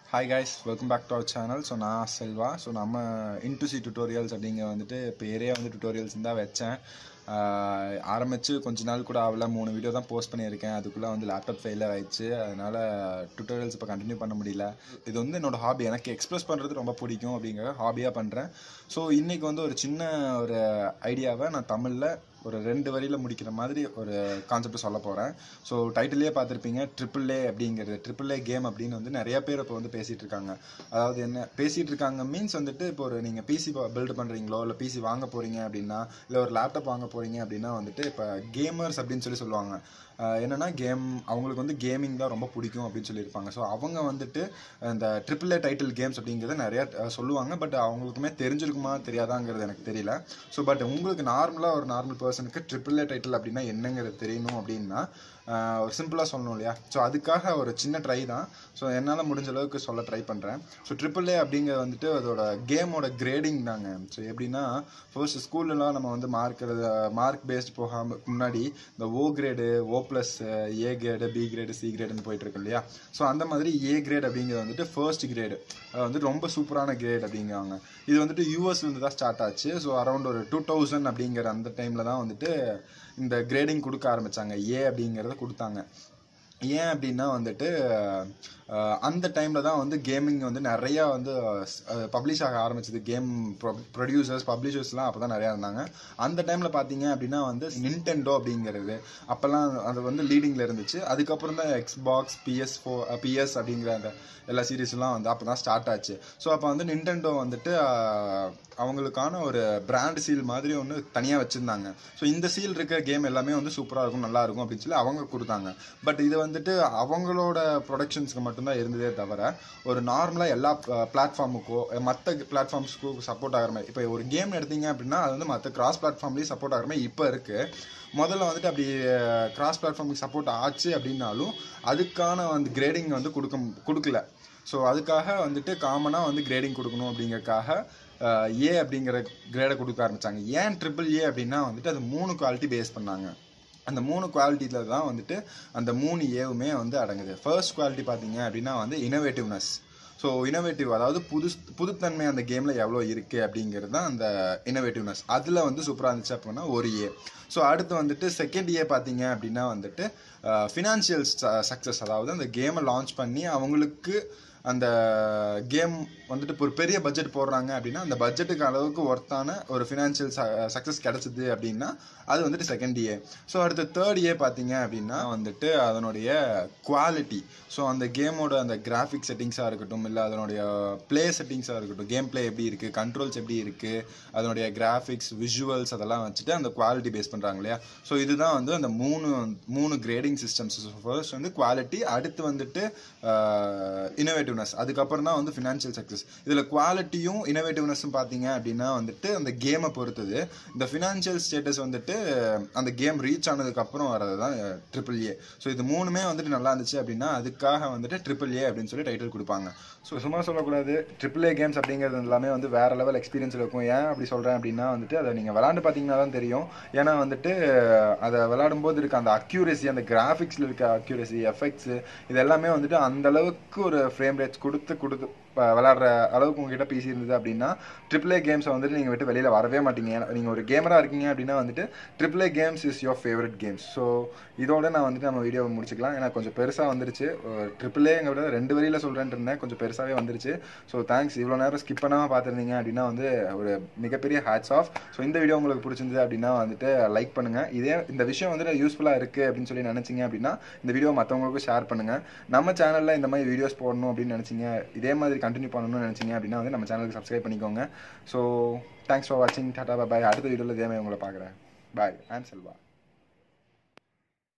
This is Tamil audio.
hi guys welcome back to our channel so நான் செல்வா ஸோ நம்ம இன்டுசி டுட்டோரியல்ஸ் அப்படிங்கிற வந்துட்டு பேரே வந்து டுட்டோரியல்ஸ் தான் வச்சேன் ஆஹ் ஆரம்பிச்சு கொஞ்ச நாள் கூட ஆகல மூணு வீடியோ தான் போஸ்ட் பண்ணியிருக்கேன் அதுக்குள்ளே வந்து லேப்டாப் ஃபெயிலியர் ஆயிடுச்சு அதனால் டுட்டோரியல்ஸ் இப்போ கண்டினியூ பண்ண முடியல இது வந்து என்னோட ஹாபி எனக்கு எக்ஸ்பிரஸ் பண்ணுறது ரொம்ப பிடிக்கும் அப்படிங்கிற ஹாபியாக பண்ணுறேன் ஸோ இன்றைக்கி வந்து ஒரு சின்ன ஒரு ஐடியாவை நான் தமிழில் ஒரு ரெண்டு வரியில் முடிக்கிற மாதிரி ஒரு கான்செப்ட் சொல்ல போகிறேன் ஸோ டைட்டிலே பார்த்துருப்பீங்க ட்ரிபிள் ஏ அப்படிங்கிறது ட்ரிபிள் ஏ கேம் அப்படின்னு வந்து நிறைய பேர் இப்போ வந்து பேசிகிட்டு இருக்காங்க அதாவது என்ன பேசிகிட்டு இருக்காங்க மீன்ஸ் வந்துட்டு இப்போ ஒரு நீங்கள் பிசி பில்ட் பண்ணுறீங்களோ இல்லை பிசி வாங்க போகிறீங்க அப்படின்னா இல்லை ஒரு லேப்டாப் வாங்க போகிறீங்க அப்படின்னா வந்துட்டு இப்போ கேமர்ஸ் அப்படின்னு சொல்லி சொல்லுவாங்க ஆஹ் என்னன்னா கேம் அவங்களுக்கு வந்து கேமிங் தான் ரொம்ப பிடிக்கும் அப்படின்னு சொல்லியிருப்பாங்க ஸோ அவங்க வந்துட்டு இந்த ட்ரிபிள் ஏ டைட்டில் கேம்ஸ் அப்படிங்கிறத நிறையா அஹ் சொல்லுவாங்க பட் அவங்களுக்குமே தெரிஞ்சிருக்குமா தெரியாதாங்கிறது எனக்கு தெரியல ஸோ பட் உங்களுக்கு நார்மலாக ஒரு நார்மல் பர்சனுக்கு ட்ரிபிள் ஏ டைட்டில் அப்படின்னா என்னங்கிறது தெரியணும் அப்படின்னா ஆஹ் ஒரு சிம்பிளாக சொல்லணும் இல்லையா ஸோ அதுக்காக ஒரு சின்ன ட்ரை தான் ஸோ என்னால் முடிஞ்ச அளவுக்கு சொல்ல ட்ரை பண்ணுறேன் ஸோ ட்ரிபிள் ஏ அப்படிங்கிறது வந்துட்டு அதோட கேமோட கிரேடிங் தாங்க ஸோ எப்படின்னா ஃபர்ஸ்ட் ஸ்கூல்லலாம் நம்ம வந்து மார்க் மார்க் பேஸ்ட் போகாம முன்னாடி இந்த O grade O plus A grade B grade C கிரேடுன்னு போயிட்டு இருக்கு இல்லையா ஸோ அந்த மாதிரி ஏ கிரேட் அப்படிங்கிறது வந்துட்டு ஃபர்ஸ்ட் கிரேடு அது வந்து ரொம்ப சூப்பரான கிரேட் அப்படிங்கிறாங்க இது வந்துட்டு யூஎஸ்லேருந்து தான் ஸ்டார்ட் ஆச்சு ஸோ அரௌண்ட் ஒரு டூ தௌசண்ட் அப்படிங்கிற அந்த டைமில் தான் வந்துட்டு இந்த கிரேடிங் கொடுக்க ஆரம்பித்தாங்க ஏ அப்படிங்கிறத கொடுத்தாங்க ஏன் அப்படின்னா வந்துட்டு அஹ், அந்த டைமில் தான் வந்து கேமிங் வந்து நிறையா வந்து பப்ளிஷ் ஆக ஆரம்பிச்சது கேம் ப்ரொடியூசர்ஸ் பப்ளிஷர்ஸ்லாம் அப்போ தான் நிறையா இருந்தாங்க அந்த டைமில் பார்த்தீங்க அப்படின்னா வந்து நின்டெண்டோ அப்படிங்கிறது அப்போல்லாம் அது வந்து லீடிங்கில் இருந்துச்சு அதுக்கப்புறம் தான் எக்ஸ்பாக்ஸ் பிஎஸ் ஃபோ பிஎஸ் அப்படிங்கிற அந்த எல்லா சீரீஸ்லாம் வந்து அப்போ தான் ஸ்டார்ட் ஆச்சு ஸோ அப்போ வந்து நின்டெண்டோ வந்துட்டு அஹ், அவங்களுக்கான ஒரு பிராண்ட் சீல் மாதிரி ஒன்று தனியாக வச்சுருந்தாங்க ஸோ இந்த சீல் இருக்க கேம் எல்லாமே வந்து சூப்பராக இருக்கும் நல்லா இருக்கும் அப்படின்னு சொல்லி அவங்க கொடுத்தாங்க பட் இது வந்துட்டு அவங்களோட ப்ரொடக்ஷன்ஸ்க்கு மட்டும்தான் இருந்ததே தவிர ஒரு நார்மலாக எல்லா பிளாட்ஃபார்முக்கோ மற்ற பிளாட்ஃபார்ம்ஸ்க்கும் சப்போர்ட் ஆகிற மாதிரி இப்போ ஒரு கேம் எடுத்தீங்க அப்படின்னா அது வந்து மற்ற கிராஸ் பிளாட்ஃபார்ம்லேயும் சப்போர்ட் ஆகிற மாதிரி இப்போ இருக்குது முதல்ல வந்துட்டு அப்படி கிராஸ் பிளாட்ஃபார்முக்கு சப்போர்ட் ஆச்சு அப்படின்னாலும் அதுக்கான வந்து கிரேடிங் வந்து கொடுக்க கொடுக்கல ஸோ அதுக்காக வந்துட்டு காமனாக வந்து கிரேடிங் கொடுக்கணும் அப்படிங்கறக்காக ஏ அப்படிங்கிற கிரேடை கொடுக்க ஆரம்பிச்சாங்க ஏன் ட்ரிபிள் ஏ அப்படின்னா வந்துட்டு அது மூணு குவாலிட்டி பேஸ் பண்ணாங்க அந்த மூணு குவாலிட்டியில் தான் வந்துட்டு அந்த மூணு ஏவுமே வந்து அடங்குது ஃபர்ஸ்ட் குவாலிட்டி பார்த்தீங்க அப்படின்னா வந்து இனோவேட்டிவ்னஸ் ஸோ இனோவேட்டிவ் அதாவது புது புதுத்தன்மை அந்த கேமில் எவ்வளோ இருக்குது அப்படிங்கிறது தான் அந்த இனோவேட்டிவ்னஸ் அதில் வந்து சூப்பராக இருந்துச்சு அப்படின்னா ஒரு ஏ ஸோ அடுத்து வந்துட்டு செகண்ட் ஏ பார்த்தீங்க அப்படின்னா வந்துட்டு ஃபினான்ஷியல் சக்ஸஸ் அதாவது அந்த கேமை லான்ச் பண்ணி அவங்களுக்கு அந்த கேம் வந்துட்டு இப்போ ஒரு பெரிய பட்ஜெட் போடுறாங்க அப்படின்னா அந்த பட்ஜெட்டுக்கு அளவுக்கு ஒர்த்தான ஒரு ஃபினான்ஷியல் சக்ஸஸ் கிடைச்சிது அப்படின்னா அது வந்துட்டு செகண்ட் ஏ ஸோ அடுத்த தேர்ட் ஏ பார்த்தீங்க அப்படின்னா வந்துட்டு அதனுடைய குவாலிட்டி ஸோ அந்த கேமோட அந்த கிராஃபிக் செட்டிங்ஸாக இருக்கட்டும் இல்லை அதனுடைய ப்ளே செட்டிங்ஸாக இருக்கட்டும் கேம் ப்ளே எப்படி இருக்குது கண்ட்ரோல்ஸ் எப்படி இருக்குது அதனுடைய கிராஃபிக்ஸ் விஷுவல்ஸ் அதெல்லாம் வச்சுட்டு அந்த குவாலிட்டி பேஸ் பண்ணுறாங்க இல்லையா ஸோ இதுதான் வந்து அந்த மூணு மூணு கிரேடிங் சிஸ்டம்ஸ் ஃபர்ஸ்ட் வந்து குவாலிட்டி அடுத்து வந்துட்டு இனோவேட்டிவ்னஸ் அதுக்கப்புறம் தான் வந்து ஃபினான்ஷியல் சக்ஸஸ் இதில் குவாலிட்டியும் இனோவேட்டிவ்னஸும் பார்த்தீங்க அப்படின்னா வந்துட்டு அந்த கேமை பொறுத்தது இந்த ஃபினான்ஷியல் ஸ்டேட்டஸ் வந்துட்டு அந்த கேம் ரீச் ஆனதுக்கப்புறம் வரது தான் ட்ரிபிள் ஏ ஸோ இது மூணுமே வந்துட்டு நல்லா இருந்துச்சு அப்படின்னா அதுக்காக வந்துட்டு ட்ரிபிள் ஏ அப்படின்னு சொல்லி டைட்டில் கொடுப்பாங்க ஸோ சும்மா சொல்லக்கூடாது ட்ரிபிள் ஏ கேம்ஸ் அப்படிங்கிறது எல்லாமே வந்து வேற லெவல் எக்ஸ்பீரியன்ஸ் இருக்கும் ஏன் அப்படி சொல்கிறேன் அப்படின்னா வந்துட்டு அதை நீங்கள் விளாண்டு பார்த்தீங்கன்னா தான் தெரியும் ஏன்னா வந்துட்டு அதை விளையாடும் போது இருக்க அந்த அக்யூரசி அந்த கிராஃபிக்ஸில் இருக்க அக்யூரசி எஃபெக்ட்ஸ் இது எல்லாமே வந்துட்டு அந்த அளவுக்கு ஒரு ஃப்ரேம் ரேட்ஸ் கொடுத்து கொடுத்து ப- விளாட்ற அளவுக்கு உங்ககிட்ட பிசி இருந்தது அப்படின்னா ட்ரிபிள் ஏ கேம்ஸை வந்துட்டு நீங்கள் விட்டு வெளியில் வரவே மாட்டீங்க ஏன்னா நீங்கள் ஒரு கேமராக இருக்கீங்க அப்படின்னா வந்துட்டு triple A games is your favourite games so இதோட நான் வந்துட்டு நம்ம வீடியோவை முடிச்சுக்கலாம் ஏன்னா கொஞ்சம் பெருசாக வந்துருச்சு ட்ரிபிள் ஏங்க விட ரெண்டு வரியில் சொல்கிறேன்ட்டு இருந்தேன் கொஞ்சம் பெருசாகவே வந்துருச்சு ஸோ தேங்க்ஸ் இவ்வளோ நேரம் ஸ்கிப் பண்ணாமல் பார்த்துருந்தீங்க அப்படின்னா வந்து ஒரு மிகப்பெரிய ஹேட்ஸ் ஆஃப் ஸோ இந்த வீடியோ உங்களுக்கு பிடிச்சிருந்தது அப்படின்னா வந்துட்டு லைக் பண்ணுங்கள் இதே இந்த விஷயம் வந்துட்டு யூஸ்ஃபுல்லாக இருக்குது அப்படின்னு சொல்லி நினச்சிங்க அப்படின்னா இந்த வீடியோ மற்றவங்களுக்கும் ஷேர் பண்ணுங்கள் நம்ம சேனலில் இந்த மாதிரி வீடியோஸ் போடணும் அப்படின்னு நினச்சிங்க இதே மாதிரி கண்டினியூ பண்ணணும்னு நினச்சிங்க அப்படின்னா வந்து நம்ம சேனலுக்கு சப்ஸ்கிரைப் பண்ணிக்கோங்க ஸோ தேங்க்ஸ் ஃபார் வாட்சிங் டாடா பாய் அடுத்த வீடியோவில் இதே மாதிரி உங்களை பார்க்குறேன் பாய் ஐம் செல்வா